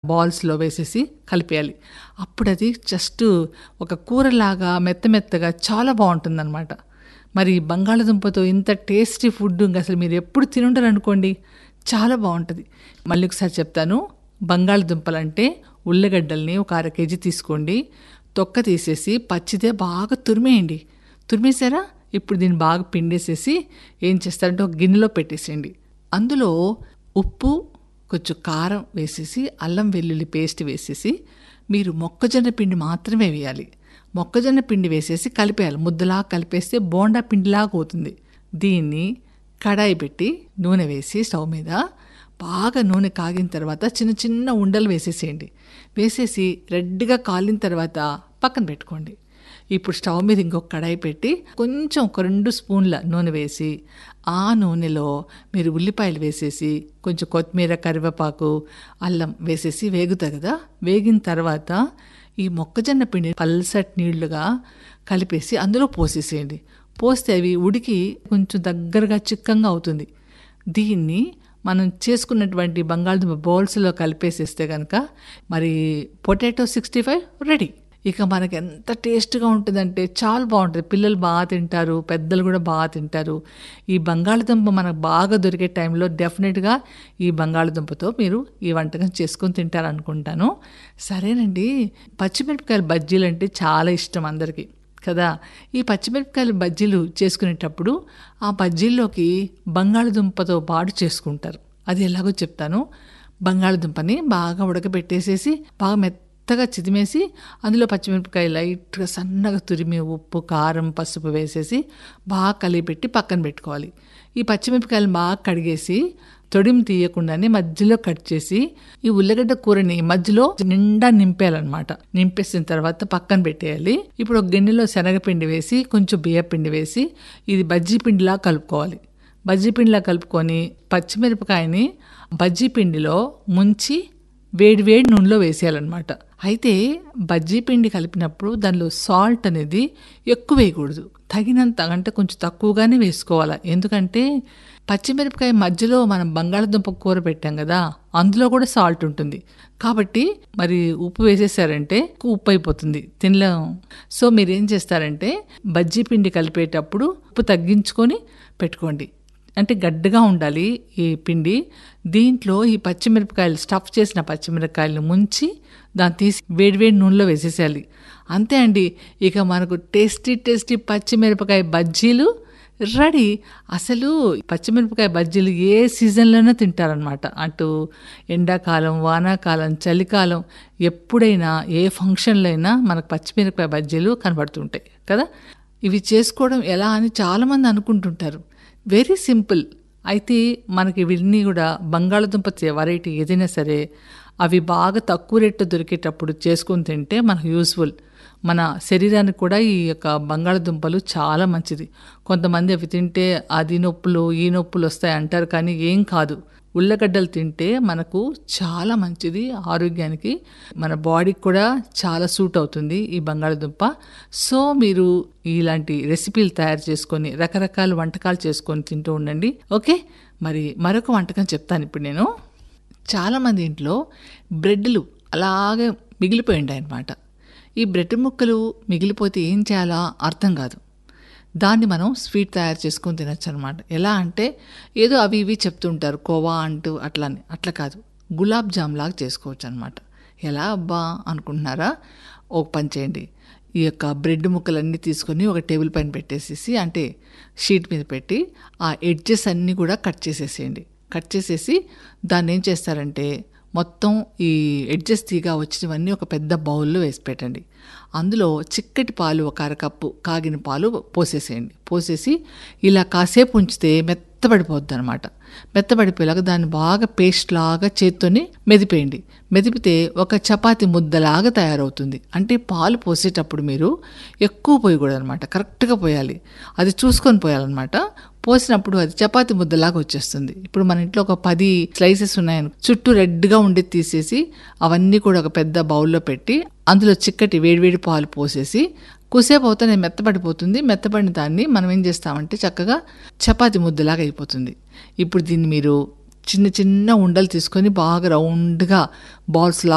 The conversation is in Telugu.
బాల్స్లో వేసేసి కలిపేయాలి అప్పుడు అది జస్ట్ ఒక కూరలాగా మెత్త మెత్తగా చాలా బాగుంటుందన్నమాట మరి బంగాళదుంపతో ఇంత టేస్టీ ఫుడ్ ఇంకా అసలు మీరు ఎప్పుడు తినుంటారు అనుకోండి చాలా బాగుంటుంది మళ్ళీ ఒకసారి చెప్తాను బంగాళదుంపలు అంటే ఉల్లగడ్డల్ని ఒక అర కేజీ తీసుకోండి తొక్క తీసేసి పచ్చిదే బాగా తురిమేయండి తురిమేసారా ఇప్పుడు దీన్ని బాగా పిండేసేసి ఏం చేస్తారంటే ఒక గిన్నెలో పెట్టేసేయండి అందులో ఉప్పు కొంచెం కారం వేసేసి అల్లం వెల్లుల్లి పేస్ట్ వేసేసి మీరు మొక్కజొన్న పిండి మాత్రమే వేయాలి మొక్కజొన్న పిండి వేసేసి కలిపేయాలి ముద్దలా కలిపేస్తే బోండా పిండిలాగా అవుతుంది దీన్ని కడాయి పెట్టి నూనె వేసి స్టవ్ మీద బాగా నూనె కాగిన తర్వాత చిన్న చిన్న ఉండలు వేసేసేయండి వేసేసి రెడ్గా కాలిన తర్వాత పక్కన పెట్టుకోండి ఇప్పుడు స్టవ్ మీద ఇంకొక కడాయి పెట్టి కొంచెం ఒక రెండు స్పూన్ల నూనె వేసి ఆ నూనెలో మీరు ఉల్లిపాయలు వేసేసి కొంచెం కొత్తిమీర కరివేపాకు అల్లం వేసేసి వేగుతాయి కదా వేగిన తర్వాత ఈ మొక్కజొన్న పిండి పల్సటి నీళ్లుగా కలిపేసి అందులో పోసేసేయండి పోస్తే అవి ఉడికి కొంచెం దగ్గరగా చిక్కంగా అవుతుంది దీన్ని మనం చేసుకున్నటువంటి బంగాళదుంప బౌల్స్లో కలిపేసేస్తే కనుక మరి పొటాటో సిక్స్టీ ఫైవ్ రెడీ ఇక మనకి ఎంత టేస్ట్గా ఉంటుందంటే చాలా బాగుంటుంది పిల్లలు బాగా తింటారు పెద్దలు కూడా బాగా తింటారు ఈ బంగాళదుంప మనకు బాగా దొరికే టైంలో డెఫినెట్గా ఈ బంగాళదుంపతో మీరు ఈ వంటకం చేసుకొని తింటారనుకుంటాను సరేనండి పచ్చిమిరపకాయల బజ్జీలు అంటే చాలా ఇష్టం అందరికీ కదా ఈ పచ్చిమిరపకాయల బజ్జీలు చేసుకునేటప్పుడు ఆ బజ్జీల్లోకి బంగాళదుంపతో పాటు చేసుకుంటారు అది ఎలాగో చెప్తాను బంగాళదుంపని బాగా ఉడకబెట్టేసేసి బాగా మెత్తగా చిదిమేసి అందులో పచ్చిమిరపకాయ లైట్గా సన్నగా తురిమి ఉప్పు కారం పసుపు వేసేసి బాగా కలిపెట్టి పక్కన పెట్టుకోవాలి ఈ పచ్చిమిరపకాయలు బాగా కడిగేసి తొడిమి తీయకుండానే మధ్యలో కట్ చేసి ఈ ఉల్లగడ్డ కూరని మధ్యలో నిండా నింపేయాలన్నమాట నింపేసిన తర్వాత పక్కన పెట్టేయాలి ఇప్పుడు ఒక గిన్నెలో శనగపిండి వేసి కొంచెం బియ్యపిండి వేసి ఇది బజ్జీ పిండిలా కలుపుకోవాలి బజ్జీ పిండిలా కలుపుకొని పచ్చిమిరపకాయని బజ్జీ పిండిలో ముంచి వేడి వేడి నూనెలో వేసేయాలన్నమాట అయితే బజ్జీ పిండి కలిపినప్పుడు దానిలో సాల్ట్ అనేది ఎక్కువ వేయకూడదు తగినంత అంటే కొంచెం తక్కువగానే వేసుకోవాలి ఎందుకంటే పచ్చిమిరపకాయ మధ్యలో మనం బంగాళదుంప కూర పెట్టాం కదా అందులో కూడా సాల్ట్ ఉంటుంది కాబట్టి మరి ఉప్పు వేసేసారంటే ఉప్పు అయిపోతుంది తినలేం సో మీరు ఏం చేస్తారంటే బజ్జీ పిండి కలిపేటప్పుడు ఉప్పు తగ్గించుకొని పెట్టుకోండి అంటే గడ్డగా ఉండాలి ఈ పిండి దీంట్లో ఈ పచ్చిమిరపకాయలు స్టఫ్ చేసిన పచ్చిమిరపకాయలు ముంచి దాన్ని తీసి వేడివేడి నూనెలో వేసేసేయాలి అంతే అండి ఇక మనకు టేస్టీ టేస్టీ పచ్చిమిరపకాయ బజ్జీలు రెడీ అసలు పచ్చిమిరపకాయ బజ్జీలు ఏ సీజన్లోనూ తింటారనమాట అటు ఎండాకాలం వానాకాలం చలికాలం ఎప్పుడైనా ఏ ఫంక్షన్లో అయినా మనకు పచ్చిమిరపకాయ బజ్జీలు కనబడుతుంటాయి కదా ఇవి చేసుకోవడం ఎలా అని చాలామంది అనుకుంటుంటారు వెరీ సింపుల్ అయితే మనకి ఇవన్నీ కూడా బంగాళదుంప వెరైటీ ఏదైనా సరే అవి బాగా తక్కువ రేట్లో దొరికేటప్పుడు చేసుకొని తింటే మనకు యూస్ఫుల్ మన శరీరానికి కూడా ఈ యొక్క బంగాళదుంపలు చాలా మంచిది కొంతమంది అవి తింటే అది నొప్పులు ఈ నొప్పులు వస్తాయి అంటారు కానీ ఏం కాదు ఉల్లగడ్డలు తింటే మనకు చాలా మంచిది ఆరోగ్యానికి మన బాడీకి కూడా చాలా సూట్ అవుతుంది ఈ బంగాళదుంప సో మీరు ఇలాంటి రెసిపీలు తయారు చేసుకొని రకరకాల వంటకాలు చేసుకొని తింటూ ఉండండి ఓకే మరి మరొక వంటకం చెప్తాను ఇప్పుడు నేను చాలామంది ఇంట్లో బ్రెడ్లు అలాగే మిగిలిపోయి అనమాట ఈ బ్రెడ్ ముక్కలు మిగిలిపోతే ఏం చేయాలా అర్థం కాదు దాన్ని మనం స్వీట్ తయారు చేసుకొని తినచ్చు అనమాట ఎలా అంటే ఏదో అవి ఇవి చెప్తుంటారు కోవా అంటూ అట్లా అట్లా కాదు గులాబ్ జామ్ లాగా చేసుకోవచ్చు అనమాట ఎలా అబ్బా అనుకుంటున్నారా ఒక పని చేయండి ఈ యొక్క బ్రెడ్ ముక్కలన్నీ తీసుకొని ఒక టేబుల్ పైన పెట్టేసేసి అంటే షీట్ మీద పెట్టి ఆ ఎడ్జెస్ అన్నీ కూడా కట్ చేసేసేయండి కట్ చేసేసి దాన్ని ఏం చేస్తారంటే మొత్తం ఈ ఎడ్జెస్ తీగా వచ్చినవన్నీ ఒక పెద్ద బౌల్లో వేసి పెట్టండి అందులో చిక్కటి పాలు ఒక అరకప్పు కాగిన పాలు పోసేసేయండి పోసేసి ఇలా కాసేపు ఉంచితే మెత్తబడిపోద్ది అనమాట మెత్తబడిపోయేలాగా దాన్ని బాగా పేస్ట్ లాగా చేత్తోని మెదిపేయండి మెదిపితే ఒక చపాతి ముద్దలాగా తయారవుతుంది అంటే పాలు పోసేటప్పుడు మీరు ఎక్కువ పోయకూడదు అనమాట కరెక్ట్గా పోయాలి అది చూసుకొని పోయాలన్నమాట పోసినప్పుడు అది చపాతి ముద్దలాగా వచ్చేస్తుంది ఇప్పుడు మన ఇంట్లో ఒక పది స్లైసెస్ ఉన్నాయని చుట్టూ రెడ్గా ఉండి తీసేసి అవన్నీ కూడా ఒక పెద్ద బౌల్లో పెట్టి అందులో చిక్కటి వేడివేడి పాలు పోసేసి కుసేపు అవుతానే మెత్తపడిపోతుంది మెత్తపడిన దాన్ని మనం ఏం చేస్తామంటే చక్కగా చపాతి ముద్దలాగా అయిపోతుంది ఇప్పుడు దీన్ని మీరు చిన్న చిన్న ఉండలు తీసుకొని బాగా రౌండ్గా బాల్స్ లా